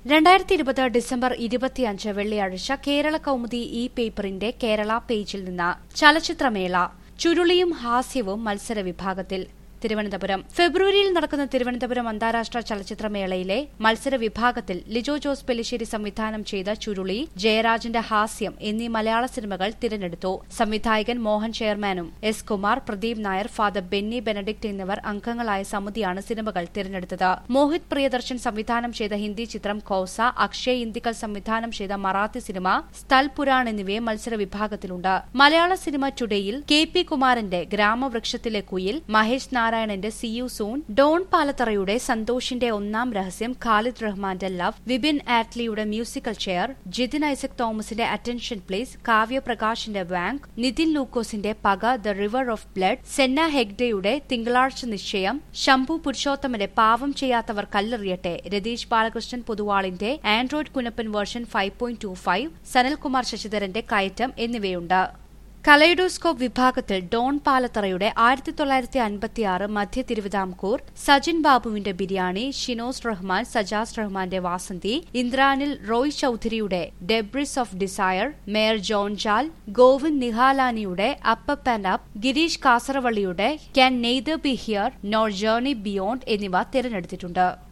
രണ്ടായിരത്തി ഇരുപത് ഡിസംബർ ഇരുപത്തിയഞ്ച് വെള്ളിയാഴ്ച കേരള കൗമുദി ഇ പേപ്പറിന്റെ കേരള പേജിൽ നിന്ന് ചലച്ചിത്രമേള ചുരുളിയും ഹാസ്യവും മത്സര വിഭാഗത്തിൽ തിരുവനന്തപുരം ഫെബ്രുവരിയിൽ നടക്കുന്ന തിരുവനന്തപുരം അന്താരാഷ്ട്ര ചലച്ചിത്രമേളയിലെ മത്സര വിഭാഗത്തിൽ ലിജോ ജോസ് പെലിശ്ശേരി സംവിധാനം ചെയ്ത ചുരുളി ജയരാജന്റെ ഹാസ്യം എന്നീ മലയാള സിനിമകൾ തിരഞ്ഞെടുത്തു സംവിധായകൻ മോഹൻ ചെയർമാനും S Kumar Pradeep Nair father Benny Benedict എന്നിവർ അംഗങ്ങളായ സമിതിയാണ് സിനിമകൾ തിരഞ്ഞെടുത്തത് മോഹിത് പ്രിയദർശൻ സംവിധാനം ചെയ്ത ഹിന്ദി ചിത്രം കോസ അക്ഷയ് ഇന്ദിക്കൽ സംവിധാനം ചെയ്ത മറാത്തി സിനിമ സ്ഥൽ പുരാൺ എന്നിവയെ മത്സര വിഭാഗത്തിലുണ്ട് മലയാള സിനിമ ടുഡേയിൽ കെ പി കുമാരന്റെ ഗ്രാമവൃക്ഷത്തിലെ കുയിൽ മഹേഷ് നാരായണന്റെ സി യു സൂൺ ഡോൺ പാലത്തറയുടെ സന്തോഷിന്റെ ഒന്നാം രഹസ്യം ഖാലിദ് റഹ്മാന്റെ ലവ് വിപിൻ ആറ്റ്ലിയുടെ മ്യൂസിക്കൽ ചെയർ ജിതിൻ ഐസക് തോമസിന്റെ അറ്റൻഷൻ പ്ലേസ് കാവ്യ പ്രകാശിന്റെ വാങ്ക് നിതിൻ ലൂക്കോസിന്റെ Paka the river of blood Senna ഹെഗ്ഡെയുടെ തിങ്കളാഴ്ച നിശ്ചയം ശംഭു പുരുഷോത്തമന്റെ പാവം ചെയ്യാത്തവർ കല്ലെറിയട്ടെ രതീഷ് ബാലകൃഷ്ണൻ പൊതുവാളിന്റെ android Kunjappan version five point two five Sanalkumar ശശിധരന്റെ കയറ്റം എന്നിവയുണ്ട് കലൈഡോസ്കോപ്പ് വിഭാഗത്തിൽ ഡോൺ പാലത്തറയുടെ ആയിരത്തി തൊള്ളായിരത്തി അൻപത്തിയാറ് മധ്യ തിരുവിതാംകൂർ സജിൻ ബാബുവിന്റെ ബിരിയാണി ഷിനോസ് റഹ്മാൻ സജാസ് റഹ്മാന്റെ വാസന്തി ഇന്ദ്രാനിൽ റോയ് ചൌധരിയുടെ debris of desire Mayer Jonno Jaal Govind നിഹാലാനിയുടെ അപ്പ് ആൻഡ് അപ്പ് ഗിരീഷ് കാസറവള്ളിയുടെ can neither be here nor journey beyond എന്നിവ തിരഞ്ഞെടുത്തിട്ടുണ്ട്